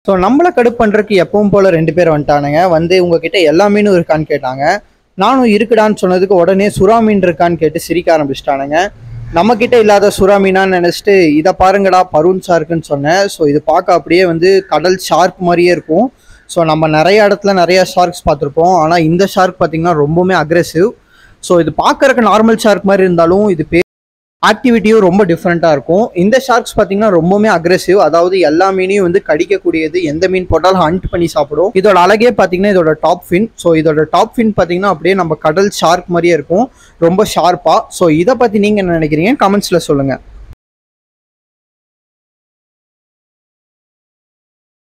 so நம்மளை கடுப்பு பண்ணுறதுக்கு எப்பவும் போல் ரெண்டு பேர் வந்துட்டானுங்க வந்து உங்ககிட்ட எல்லா மீனும் இருக்கான்னு கேட்டாங்க நானும் இருக்குடான்னு சொன்னதுக்கு உடனே சுறா மீன் இருக்கான்னு கேட்டு சிரிக்க ஆரம்பிச்சிட்டானுங்க நம்ம கிட்ட இல்லாத சுறா மீனான்னு நினச்சிட்டு இதை பாருங்கடா பருண் ஷார்க்குன்னு சொன்னேன் ஸோ இது பார்க்க அப்படியே வந்து கடல் ஷார்க் மாதிரியே இருக்கும் ஸோ நம்ம நிறைய இடத்துல நிறைய ஷார்க்ஸ் பார்த்துருப்போம் ஆனால் இந்த ஷார்க் பார்த்தீங்கன்னா ரொம்பவுமே அக்ரெசிவ் ஸோ இது பார்க்கறதுக்கு நார்மல் ஷார்க் மாதிரி இருந்தாலும் இது பே ஆக்டிவிட்டியும் ரொம்ப டிஃப்ரெண்ட்டாக இருக்கும் இந்த ஷார்க்ஸ் பார்த்தீங்கன்னா ரொம்பவுமே அக்ரெசிவ் அதாவது எல்லா மீனையும் வந்து கடிக்கக்கூடியது எந்த மீன் போட்டாலும் ஹண்ட் பண்ணி சாப்பிடும் இதோட அழகே பார்த்தீங்கன்னா இதோட டாப் ஃபின் ஸோ இதோட டாப் ஃபின் பார்த்தீங்கன்னா அப்படியே நம்ம கடல் ஷார்க் மாதிரியே இருக்கும் ரொம்ப ஷார்ப்பாக ஸோ இதை பற்றி நீங்கள் என்ன நினைக்கிறீங்க கமெண்ட்ஸில் சொல்லுங்கள்